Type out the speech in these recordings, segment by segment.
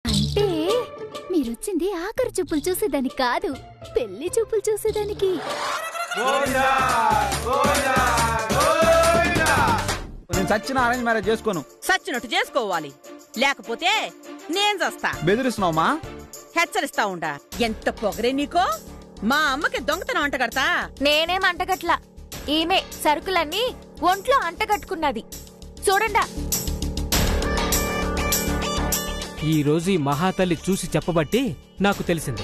అంటే మీరొచ్చింది ఆఖరి చూపులు చూసేదానికి కాదు పెళ్లి చూపులు చూసేదానికి నేను చచ్చిన అరేంజ్ మ్యారేజ్ చేసుకోను సచ్చినట్టు చేసుకోవాలి లేకపోతే నేను చస్తా బెదిరిస్తున్నావుమా హెచ్చరిస్తా ఉండా ఎంత పొగరే నీకో మా అమ్మకి దొంగతనం అంటగడతా నేనేం అంటగట్లా ఈమె సరుకులన్నీ ఒంట్లో అంటగట్టుకున్నది చూడండా ఈ రోజు ఈ మహాతల్లి చూసి చెప్పబట్టి నాకు తెలిసింది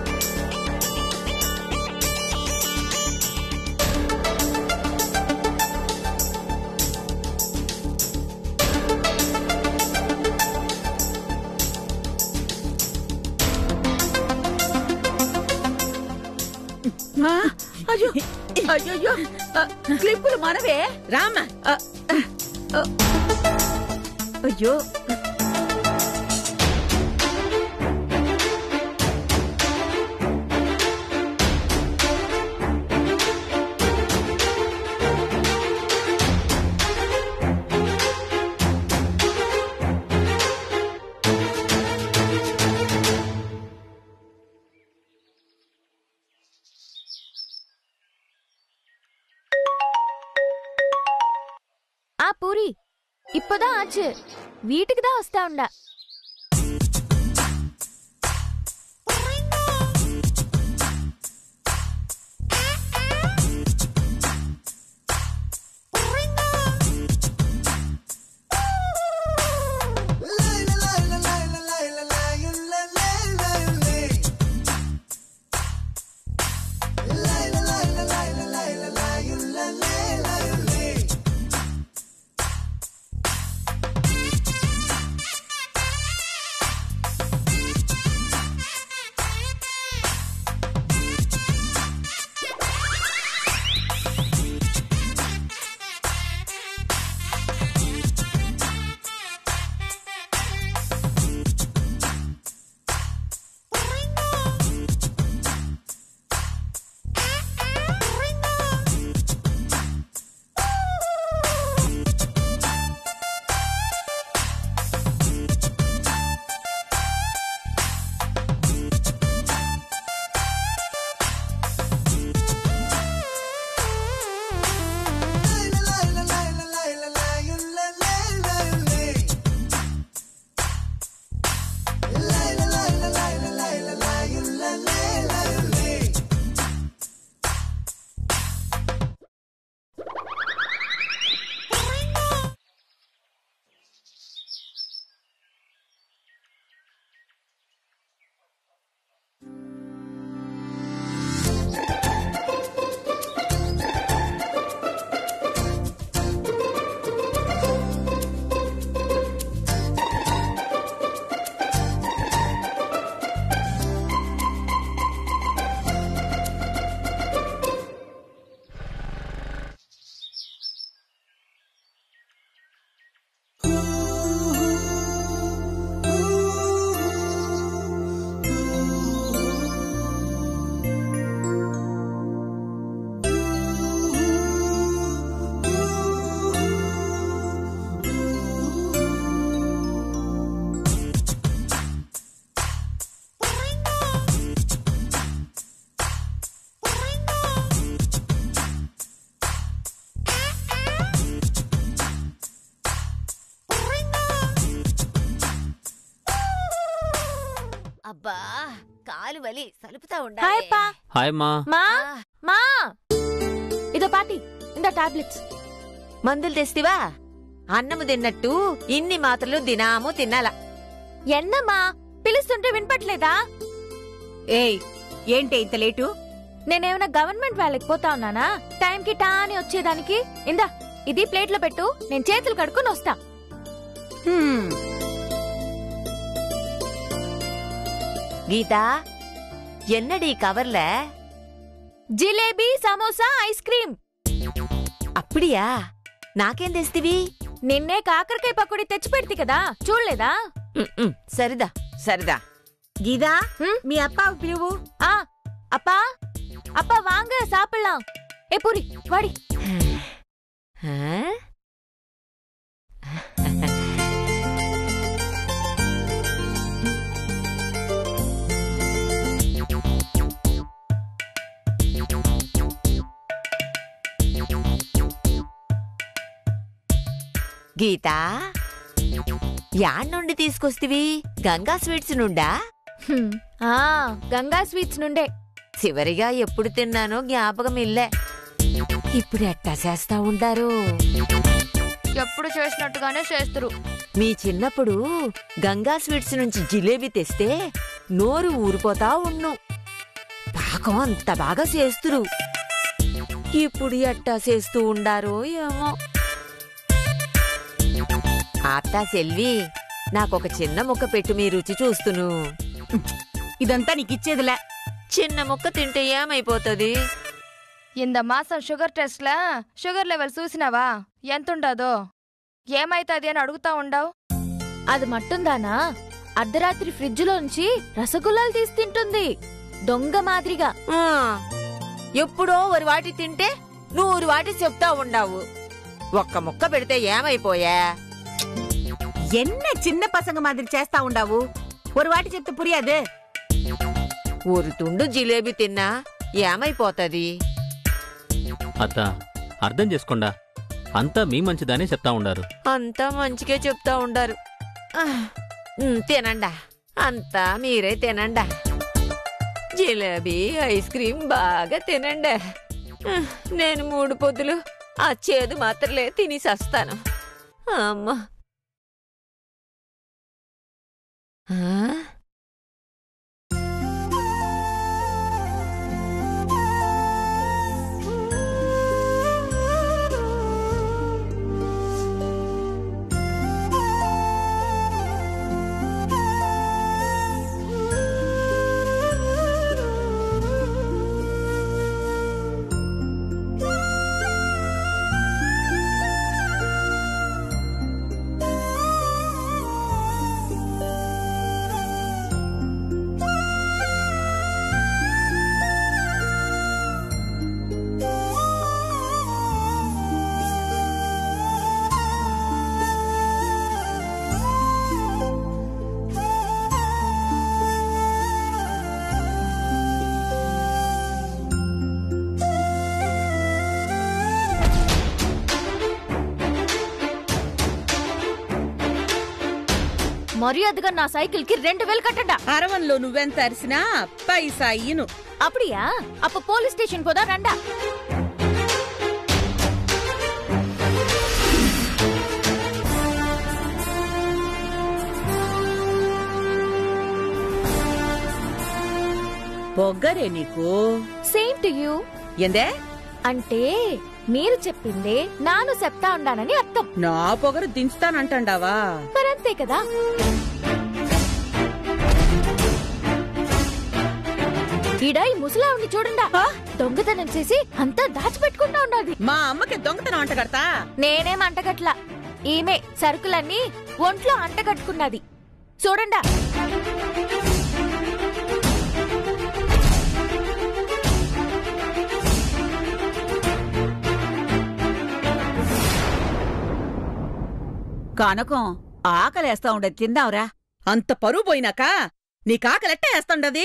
ఆ, అయ్యో అయ్యో క్లిప్పులు మనవే రామా అయ్యో ఆ పూరి இப்பதான் ஆச்சு வீட்டுக்கு தான் வஸ்தா உண்டா అబ్బా కాలు వలి సలుపుతా హాయ్ ఉండాలి పా హాయ్ మా మా మా ఇదో పాటి ఇందా టాబ్లెట్స్ మందులు తెస్తివా అన్నము తిన్నట్టు ఇన్ని మాత్రలు దినాము తినాల ఎన్నమ్మా పిలుస్తుంటే వినపట్లేదా ఏయ్ ఏంటే ఇంత లేటు నేనేమైనా గవర్నమెంట్ వేలకి పోతా ఉన్నానా టైంకి టాని వచ్చేదానికి ఇందా ఇది ప్లేట్లో పెట్టు నేను చేతులు కడుక్కొని వస్తా హ్మ్, గీత ఎన్నడీ కవర్ల జిలేబీ సమోసా ఐస్ క్రీమ్ అప్పుడియా నాకేం తెస్తివి నిన్నే కాకరకాయ పకోడీ తెచ్చి పెడితే కదా చూడలేదా ఉమ్, ఉమ్, సరిదా సరిదా గీదా హ్మ్? మీ అప్పావు పిలువు ఆ அப்பா அப்பா வாங்க சாப்பிடலாம் ஏ பூரி வாடி ఆ? గీత యాడ్ నుండి తీసుకొస్తివి గంగా స్వీట్స్ నుండా హ్మ్. ఆ గంగా స్వీట్స్ నుండే చివరిగా ఎప్పుడు తిన్నానో జ్ఞాపకం ఇల్లే ఇప్పుడు ఎట్టా చేస్తా ఉంటారు ఎప్పుడు చేసినట్టుగానే చేస్తురు మీ చిన్నప్పుడు గంగా స్వీట్స్ నుంచి జిలేబీ తెస్తే నోరు ఊరిపోతా ఉన్ను పాకం అంత బాగా చేస్తురు ఇప్పుడు ఎట్టా చేస్తూ ఉండారో ఏమో అత్తా సెల్వి నాకొక చిన్న ముక్క పెట్టు మీ రుచి చూస్తును ఇదంతా నీకిచ్చేదిలే చిన్న ముక్క తింటే ఏమైపోతుంది இந்த మాసం షుగర్ టెస్ట్లా షుగర్ లెవెల్ చూసినావా ఎంతుండదో ఏమైతుంది అని అడుగుతా ఉండవు అది మట్టుందానా అర్ధరాత్రి ఫ్రిడ్జ్లోంచి రసగుల్లాలు తీసి తింటుంది దొంగ మాదిరిగా ఆ, ఎప్పుడో ఒక వాటి తింటే నూరు వాటి చెప్తా ఉండావు ఒక్క ముక్క పెడితే ఏమైపోయా ఎన్న చిన్న పసంగ మాదిరి చేస్తా ఉండావు ஒரு వాటి చెప్తే పురియాదు ஒரு తుండు జిలేబీ తిన్నా ఏమైపోతది అత్త అర్థం చేసుకోండా అంతా మీ మంచిదానే చెప్తా ఉండారు అంతా మంచిగా చెప్తా ఉండారు ఆ, ఉమ్, తినండా అంతా మీరే తినండా జిలేబీ ఐస్ క్రీమ్ బాగా తినండా ఆ, నేను మూడు పొద్దులు ఆ చేదు మాత్రలే తిని సస్తాను అమ్మా ఆ? మర్యాదగా నా సైకిల్ కి రెండు వేలు కట్టండా అరవంలో నువ్వెంత అరిసినా పైసా ఇయ్యను அப்படியா அப்ப போலீஸ் ஸ்டேஷன் போதா ரெண்டா పొగ్గరే నీకు సేమ్ టు యూ ఎందే అంటే మీరు చెప్పిందే నాను చెప్తా ఉండానని అర్థం నా పొగరు దించుతానంటాండావా మరంతే కదా ఈడ ఈ ముసలావుని చూడండా దొంగతనం చేసి అంతా దాచిపెట్టుకుంటా ఉండాది మా అమ్మకి దొంగతనం అంట కడతా నేనేం అంటగట్లా ఈమె సరుకులన్నీ ఒంట్లో అంటగట్టుకున్నది చూడండా కనకం ఆకలేస్తా ఉండేది తిందాంరా అంత పరువు పోయినాక నీ కాకలెట్ట వేస్తాండది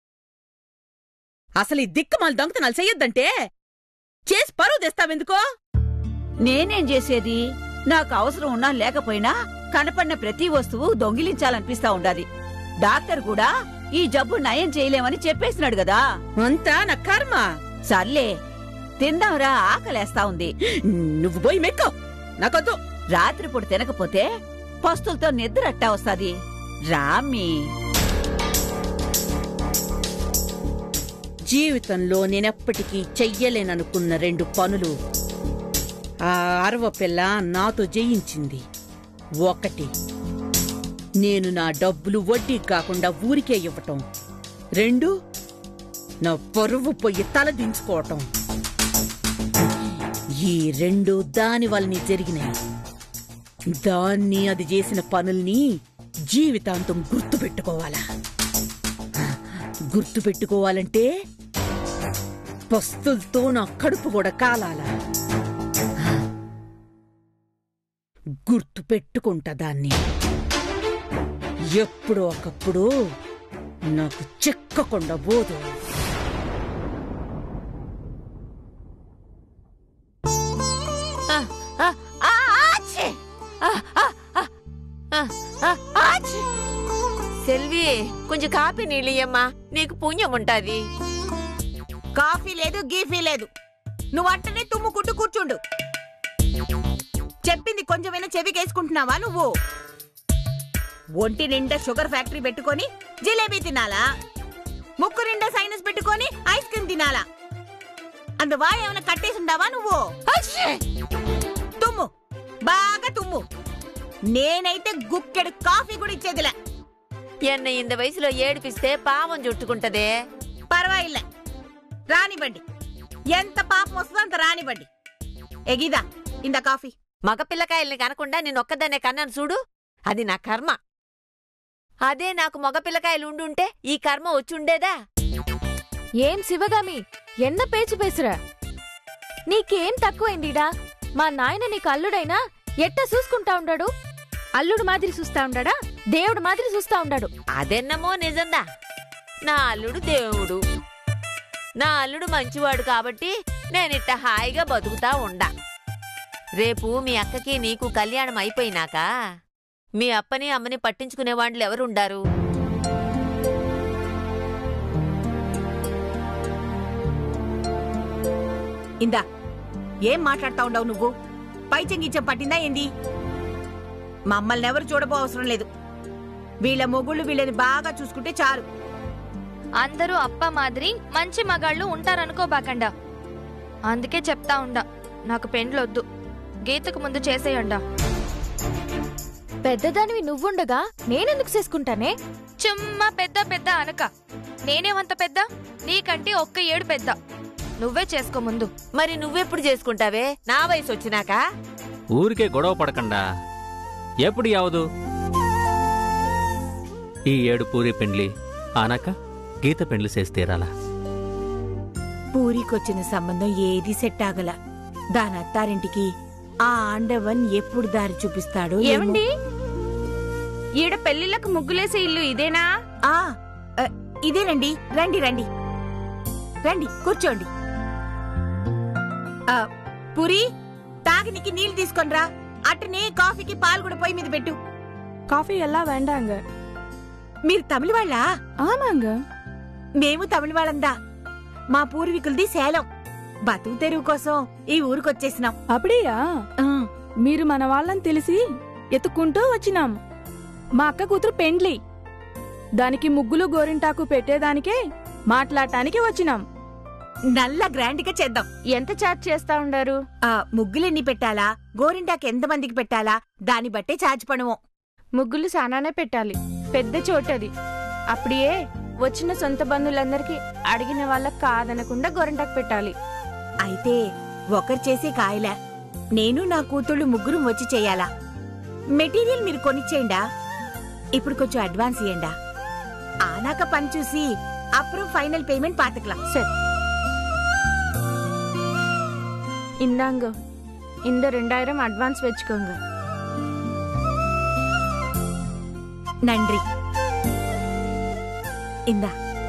అసలు ఈ దిక్కుమాల దొంగతనాలు చెయ్యొద్దంటే చేసి పరువు తెస్తావెందుకో నేనేం చేసేది నాకు అవసరం ఉన్నా లేకపోయినా కనపడిన ప్రతి వస్తువు దొంగిలించాలనిపిస్తా ఉండాది డాక్టర్ కూడా ఈ జబ్బు నయం చేయలేమని చెప్పేసినాడు గదా అంతా నా కర్మ సర్లే తిందాంరా ఆకలేస్తా ఉంది నువ్వు పోయి మెక్కో నాకొద్దు రాత్రిపూట తినకపోతే పస్తులతో నిద్ర అట్టా వస్తాది రామ్మి జీవితంలో నేనెప్పటికీ చెయ్యలేననుకున్న రెండు పనులు ఆ అరవ పిల్ల నాతో జయించింది ఒకటి నేను నా డబ్బులు వడ్డీ కాకుండా ఊరికే ఇవ్వటం రెండు నా పరువు పొయ్యి తల దించుకోవటం ఈ రెండు దాని వల్లనే జరిగినాయి దాన్ని అది చేసిన పనుల్ని జీవితాంతం గుర్తుపెట్టుకోవాలా గుర్తుపెట్టుకోవాలంటే పస్తులతో నా కడుపు కూడా కాలాలా గుర్తు పెట్టుకుంటా దాన్ని ఎప్పుడో ఒకప్పుడు నాకు చిక్కకుండా పోదు ఆ, ఆ, ఆ, ఆచ్చే! ఆ, సెల్వి కొంచెం కాపీ నీళ్ళమ్మా నీకు పుణ్యం ఉంటాది కాఫీ లేదు గీఫీ లేదు నువ్వు అంటనే తుమ్ముకుంటూ కూర్చుండు చెప్పింది కొంచెమైనా చెవికేసుకుంటున్నావా నువ్వు ఒంటి నిండా షుగర్ ఫ్యాక్టరీ పెట్టుకొని జిలేబీ తినాలా ముక్కు నిండా సైనస్ పెట్టుకొని ఐస్ క్రీమ్ తినాలా అందువా ఏమైనా కట్టేసి ఉండావా నువ్వు తుమ్ము బాగా తుమ్ము నేనైతే గుక్కెడు కాఫీ కూడా ఇచ్చేదిలే ఎన్న ఇంత వయసులో ఏడిపిస్తే పావం చుట్టుకుంటదే పర్వాయిల్లే రానివ్వండి ఎంత పాపం వస్తుందో అంత రానివ్వండి ఎగిదా ఇంద కాఫీ మగ పిల్లకాయల్ని కనకుండా నేనొక్కదాన్నే కన్నాను చూడు అది నా కర్మ అదే నాకు మగ పిల్లకాయలు ఉండుంటే ఈ కర్మ వచ్చుండేదా ఏం శివగామి ఎన్న పేచి పేసురా నీకేం తక్కువైందిడా మా నాయన నీకు అల్లుడైనా ఎట్ట చూసుకుంటా ఉండాడు అల్లుడు మాదిరి చూస్తా ఉండాడా దేవుడు మాదిరి చూస్తా ఉండాడు అదెన్నమో నిజందా నా అల్లుడు దేవుడు నా అల్లుడు మంచివాడు కాబట్టి నేనిట్ట హాయిగా బతుకుతా ఉండా రేపు మీ అక్కకి నీకు కళ్యాణం అయిపోయినాక మీ అప్పని అమ్మని పట్టించుకునే వాళ్ళు ఎవరుండారు ఇందా ఏం మాట్లాడుతా ఉండవు నువ్వు పై చెంగిచ్చం పట్టిందా ఏంది మమ్మల్ని ఎవరు చూడబో అవసరం లేదు వీళ్ళ మొగుళ్ళు వీళ్ళని బాగా చూసుకుంటే చాలు అందరూ అప్ప మాదిరి మంచి మగాళ్ళు ఉంటారనుకోబాకండా అందుకే చెప్తా ఉండా నాకు పెండ్లొద్దు గీతకు ముందు చేసేయండా పెద్దదానివి నువ్వుండగా నేనెందుకు చేసుకుంటానే చుమ్మా పెద్ద పెద్ద అనక నేనేమంత పెద్ద నీకంటే ఒక్క ఏడు పెద్ద నువ్వే చేసుకో ముందు మరి నువ్వెప్పుడు చేసుకుంటావే నా వయసు వచ్చినాక ఊరికే గొడవ పడకండా ఎప్పుడు యావదు ఈ ఏడు పూరి పెండ్లి ఆనాక గీత పెండ్లి చేసి తీరాలా పూరికొచ్చిన సంబంధం ఏది సెట్ ఆగల దాని అత్తారింటికి ఆ ఆండవన్ ఎప్పుడు దారి చూపిస్తాడో ఏమో. ఏమండి ఈడ పెళ్లిళ్ళకు ముగ్గులేసే ఇల్లు ఇదేనా ఆ అ, ఇదేనండి రండి రండి రండి కూర్చోండి ఆ, పురి తాగినికి నీళ్లు తీసుకొనిరా అట్టనే కాఫీకి పాలు కూడా పొయ్యి మీద పెట్టు కాఫీ ఎలా వేండాంగ మీరు తమిళ వాళ్ళా ఆమాంగ మేము తమిళ వాళ్ళందా మా పూర్వీకులది సేలం బతుకు తెరువు కోసం ఈ ఊరికొచ్చేసినాం అప్పుడియా ఆ, మీరు మన వాళ్ళని తెలిసి ఎత్తుకుంటూ వచ్చినాం మా అక్క కూతురు పెండ్లి దానికి ముగ్గులు గోరింటాకు పెట్టేదానికే మాట్లాడటానికి వచ్చినాం నల్ల గ్రాండ్ గా చేద్దాం ఎంత చార్జ్ చేస్తా ఉండారు ఆ ముగ్గులెన్ని పెట్టాలా గోరింటాకి ఎంత మందికి పెట్టాలా దాన్ని బట్టే ఛార్జ్ పణువం ముగ్గులు సానానే పెట్టాలి పెద్ద చోటది అప్పుడే వచ్చిన సొంత బంధువులందరికీ అడిగిన వాళ్ళకి కాదనకుండా గోరింటాకు పెట్టాలి అయితే ఒకరు చేసే కాయలా నేను నా కూతుళ్ళు ముగ్గురు వచ్చి చేయాలా మెటీరియల్ మీరు కొనిచ్చేయండా ఇప్పుడు కొంచెం అడ్వాన్స్ ఇయ్యండా ఆనాక పని చూసి అప్పుడు ఫైనల్ పేమెంట్ పాతకலாம் சரி இந்தாங்க இந்த ரெண்டாயிரம் அட்வான்ஸ் வச்சுக்கோங்க నండ్రి ఇందా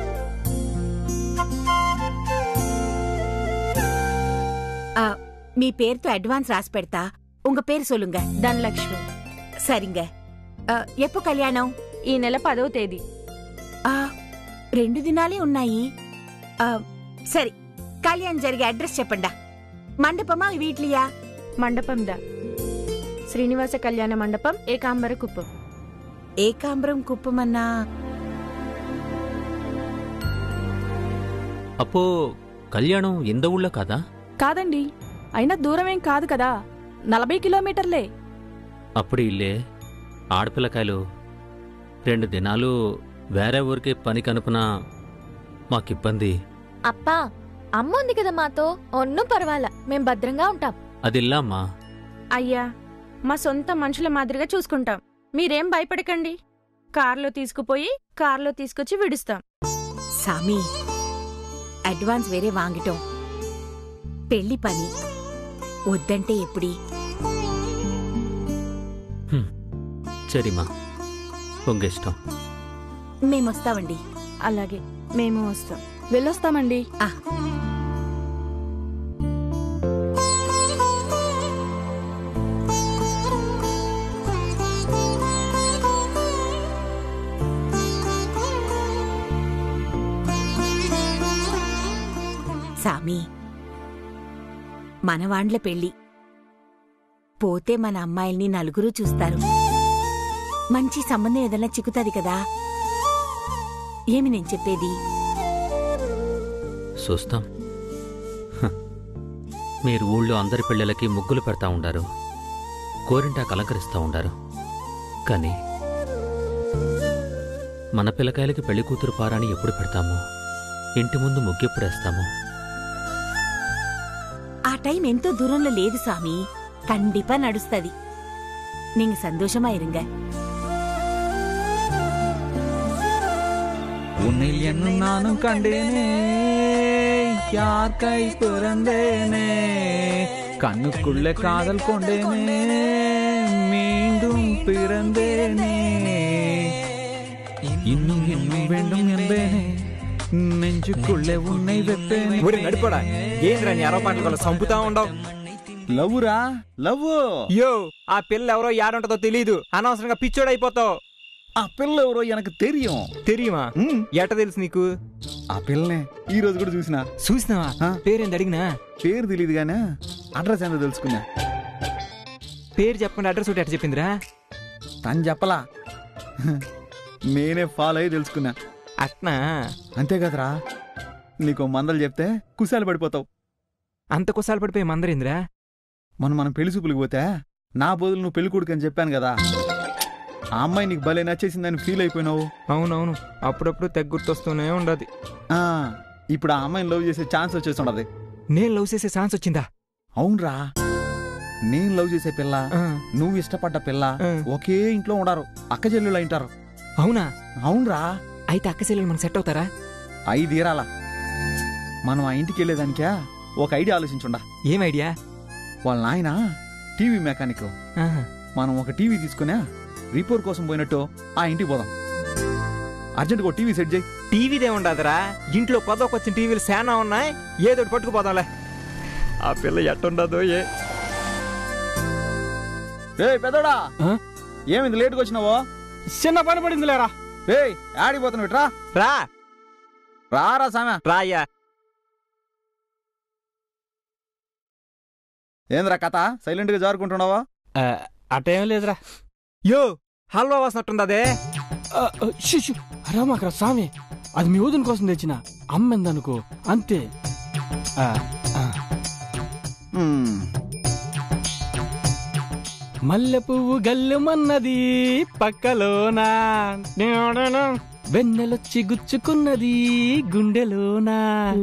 ఆ, మీ పేరుతో అడ్వాన్స్ రాసి పెడతా ఉంగ పేరు సొల్లుంగ தனலட்சுமி சரிங்க ఆ, ఎప్పు కళ్యాణం ఈ నెల పదవ తేదీ ఆ రెండు దినాలే ఉన్నాయి ఆ, సరే కళ్యాణ్ జరిగే అడ్రస్ చెప్పండా మండపమా వీట్లియా మండపం దా శ్రీనివాస కళ్యాణ మండపం ఏకాంబర కుప్పం ఏకాంబరం కుప్పమన్నా అప్పో కళ్యాణం ఇంద ఊళ్ళో కాదా కాదండి అయినా దూరం ఏం కాదు కదా నలభై కిలోమీటర్లే అప్పుడు ఇల్లే ఆడపిల్లకాయలు రెండు దినాలు వేరే ఊరికి పని కనుపున మాకిబ్బంది అప్పా అమ్మ ఉంది కదా మాతో ఒన్ను పర్వాలా మేం భద్రంగా ఉంటాం అదిల్లామ్మా అయ్యా మా సొంత మనుషుల మాదిరిగా చూసుకుంటాం మీరేం భయపడకండి కార్లో తీసుకుపోయి కార్లో తీసుకొచ్చి విడుస్తాం సామి అడ్వాన్స్ వేరే వాంగిటం పెళ్లి పని వద్దంటే ఎప్పుడీ సరిమా ఉங்க ఇష్టం మేమొస్తామండి అలాగే మేము వస్తాం వెళ్ళొస్తామండి ఆ. సామి మనవాండ్ల పెళ్లి పోతే మన అమ్మాయిల్ని నలుగురు చూస్తారు మంచి సంబంధం ఏదైనా చిక్కుతుంది కదా ఏమి నేను చెప్పేది చూస్తాం హ. మీరు ఊళ్ళో అందరి పెళ్ళిళ్ళకి ముగ్గులు పెడతా ఉండారు గోరింటాకు అలంకరిస్తూ ఉండారు కానీ మన పిల్లకాయలకి పెళ్లి కూతురు పారాని ఎప్పుడు పెడతాము ఇంటి ముందు ముగ్గెప్పుడేస్తాము ఆ టైం ఎంతో దూరంలో లేదు సామి కండిపా నడుస్తది நீங்க சந்தோஷமா இருங்க உன்னில் என்னும் நானும் கண்டேனே யார் கை பிறந்தேனே கண்ணுக்குள்ள காதல் கொண்டேனே மீண்டும் பிறந்தேனே இன்னும் இன்னும் வேண்டும் என்பேனே நெஞ்சுக்குள்ளே உன்னை வெப்பேனே ఊరి నడిపోడా ఏంద్రా నీ అరవపాటల వల్ల చంపుతా ఉండవు లవ్వురా లవ్వు యో ఆ పిల్ల ఎవరో యాడుంటదో తెలీదు అనవసరంగా పిచ్చోడైపోతావు ఆ పిల్ల ఎవరో எனக்கு தெரியும் తెలియమా ఉమ్, ఎట తెలుసు నీకు ఆ పిల్లనే ఈ రోజు కూడా చూసిన చూసినావా ఆ. పేరేంది అడిగినా పేరు తెలియదు గానే అడ్రస్ ఏందో తెలుసుకున్నా పేరు చెప్పండి అడ్రస్ ఒకటి ఎట చెప్పిందిరా తను చెప్పలా నేనే ఫాలో అయ్యి తెలుసుకున్నా అట్నా అంతే కదరా నీకు మందలు చెప్తే కుశాలు పడిపోతావు అంత కుసాలు పడిపోయి మందరిందిరా మనం మనం పెళ్లి చూపులకు పోతే నా బదులు నువ్వు పెళ్లి కొడుకు అని చెప్పాను కదా ఆ అమ్మాయి నీకు భలే నచ్చేసిందని ఫీల్ అయిపోయినావు అవునవును అప్పుడప్పుడు తెగ గుర్తొస్తూనే ఉండదు ఆ, ఇప్పుడు ఆ అమ్మాయిని లవ్ చేసే ఛాన్స్ వచ్చేసి ఉండదు నేను లవ్ చేసే ఛాన్స్ వచ్చిందా అవునరా నేను లవ్ చేసే పిల్ల ఆ, నువ్వు ఇష్టపడ్డ పిల్ల ఆ. ఒకే ఇంట్లో ఉండారు అక్క చెల్లెళ్ళు అయింటారు అవునా అవునరా అయితే అక్క చెల్లెలు మనకు సెట్ అవుతారా అయి తీరాలా మనం ఆ ఇంటికి వెళ్ళేదానికా ఒక ఐడియా ఆలోచించుండా ఏం ఐడియా వాళ్ళ నాయన టీవీ మెకానిక్ ఆహా. మనం ఒక టీవీ తీసుకునే రిపోర్ట్ కోసం పోయినట్టు ఆ ఇంటికి పోదాం అర్జెంట్గా ఒక టీవీ సెట్ చేయి టీవీదే ఉండదురా ఇంట్లో కొత్తకొచ్చిన టీవీలు శానా ఉన్నాయి ఏదో పట్టుకుపోదాంలే ఆ పిల్ల ఎట్టుండదో ఏ రే పెద్దోడా ఆ? ఏమింది లేట్గా వచ్చినావో చిన్న పని పడింది లేరా రే ఆడిపోతున్నావు ఇట్రా రా రారా సామె రాయ్యా ఏంద్రా కథ సైలెంట్ గా జారుకుంటున్నావా అటేం లేదురా యో హల్వా వాసనట్టుంది అదే షిషు అరామాకరా స్వామి అది మీ ఊదిన కోసం తెచ్చిన అమ్మెందనుకో అంతే ఆ, ఆ. మ్మ్. మల్లె పువ్వు గల్లుమన్నది పక్కలోనా వెన్నెలొచ్చి గుచ్చుకున్నది గుండెలోనా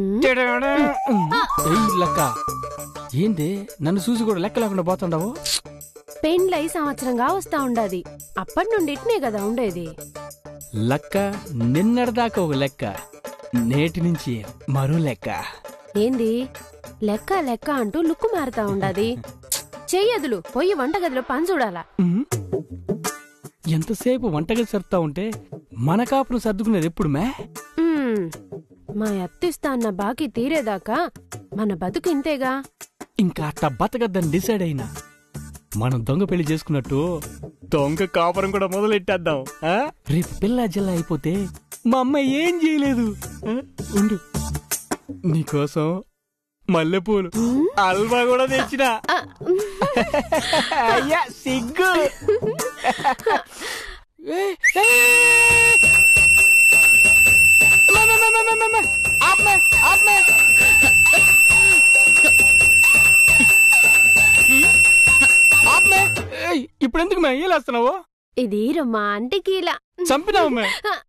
ఏయ్ లెక్క ఏంది నన్ను చూసి కూడా లెక్క లేకుండా పోతుండవు పెండ్లై సంవత్సరంగా వస్తా ఉండది అప్పటి నుండి ఇట్నే కదా ఉండేది లెక్క నిన్నటిదాకా ఒక లెక్క నేటి నుంచి మరో లెక్క ఏంది లెక్క లెక్క అంటూ లుక్కు మారుతా ఉండది చెయ్యదులు పొయ్యి వంటగదిలో పని చూడాలా ఉమ్. ఎంతసేపు వంటగది సర్దుతా ఉంటే మన కాపురం సర్దుకునేది ఎప్పుడు మే ఉమ్, మా అత్తిస్తా అన్న బాకీ తీరేదాకా మన బతుకు ఇంతేగా ఇంకా అట్ట బతకద్దని డిసైడ్ అయినా మనం దొంగ పెళ్లి చేసుకున్నట్టు దొంగ కాపురం కూడా మొదలెట్టేద్దాం ఆ? రేపు పిల్ల జిల్లా అయిపోతే మా అమ్మ ఏం చేయలేదు ఆ? ఉండు నీకోసం మల్లెపూలు అల్వా కూడా తెచ్చిన ఆ, ఉమ్, అయ్యా సిగ్గు ఏ, ఏ! మే, మే, మే, మే, మే, మే. ఆప్ మే, ఆప్ మే. ఆప్ మే. ఏయ్, ఇప్పుడు ఎందుకు మే ఏలేస్తున్నావు ఇది రొమాంటిక్ ఇలా చంపినావు మే ఆ,